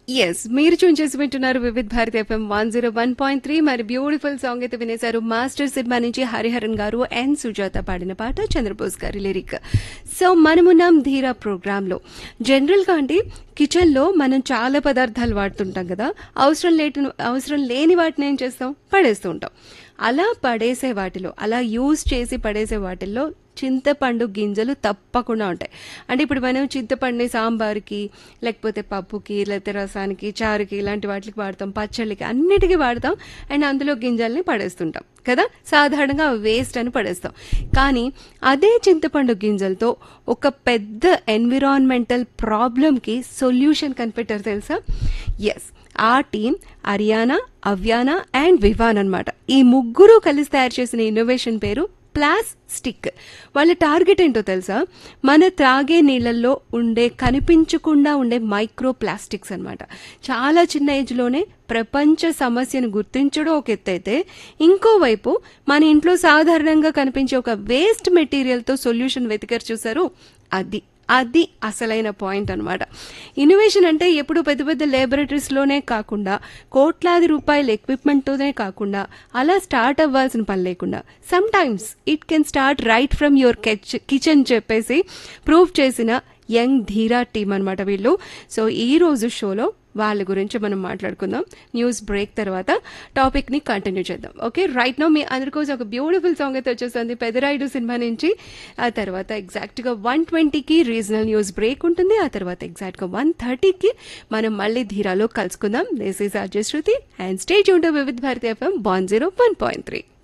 yes మీరు tune చేసి వింటున్నారు Vividh Bharati FM one zero one point three మరి బ్యూటిఫుల్ సాంగ్ అయితే వినేశారు మాస్టర్ సినిమా నుంచి హరిహరన్ గారు అండ్ సుజాత పాడిన పాట చంద్రబోస్ గారి లిరిక్ సో మనమున్నాం ధీరా ప్రోగ్రాంలో జనరల్గా అండి కిచెన్లో మనం చాలా పదార్థాలు వాడుతుంటాం కదా అవసరం లేని అవసరం లేని వాటిని ఏం చేస్తాం పడేస్తూ ఉంటాం అలా పడేసే వాటిలో అలా యూజ్ చేసి పడేసే వాటిల్లో చింతపండు గింజలు తప్పకుండా ఉంటాయి అంటే ఇప్పుడు మనం చింతపండుని సాంబార్కి లేకపోతే పప్పుకి లేకపోతే రసానికి చారుకి ఇలాంటి వాటికి వాడతాం పచ్చళ్ళకి అన్నిటికీ వాడతాం అండ్ అందులో గింజల్ని పడేస్తుంటాం కదా సాధారణంగా వేస్ట్ అని పడేస్తాం కానీ అదే చింతపండు గింజలతో ఒక పెద్ద ఎన్విరాన్మెంటల్ ప్రాబ్లంకి సొల్యూషన్ కనిపెట్టారు తెలుసా ఎస్ ఆ team Ariana Avyana and Vivaan అనమాట ఈ ముగ్గురు కలిసి తయారు చేసిన ఇన్నోవేషన్ పేరు ప్లాస్టిక్ వాళ్ళ టార్గెట్ ఏంటో తెలుసా మన త్రాగే నీళ్ళల్లో ఉండే కనిపించకుండా ఉండే మైక్రో ప్లాస్టిక్స్ అనమాట చాలా చిన్న ఏజ్లోనే ప్రపంచ సమస్యను గుర్తించడం ఒక ఎత్తు అయితే ఇంకోవైపు మన ఇంట్లో సాధారణంగా కనిపించే ఒక వేస్ట్ మెటీరియల్తో సొల్యూషన్ వెతికారు చూసారు అది అది అసలైన పాయింట్ అనమాట ఇన్నోవేషన్ అంటే ఎప్పుడు పెద్ద పెద్ద లేబొరేటరీస్లోనే కాకుండా కోట్లాది రూపాయల ఎక్విప్మెంట్తోనే కాకుండా అలా స్టార్ట్ అవ్వాల్సిన పని లేకుండా sometimes it can start right from your kitchen చెప్పేసి ప్రూవ్ చేసిన యంగ్ ధీరా టీం అనమాట వీళ్ళు సో ఈ రోజు షోలో వాళ్ళ గురించి మనం మాట్లాడుకుందాం న్యూస్ బ్రేక్ తర్వాత టాపిక్ ని కంటిన్యూ చేద్దాం ఓకే రైట్ నో మీ అందరి కోసం ఒక బ్యూటిఫుల్ సాంగ్ అయితే వచ్చేస్తుంది పెదరాయుడు సినిమా నుంచి ఆ తర్వాత ఎగ్జాక్ట్ గా వన్ ట్వంటీకి రీజనల్ న్యూస్ బ్రేక్ ఉంటుంది ఆ తర్వాత ఎగ్జాక్ట్ గా వన్ థర్టీకి మనం మళ్ళీ ధీరాలో కలుసుకుందాం this is Ajay Shruti and stage ఉంటూ Vividh Bharati FM one zero one point three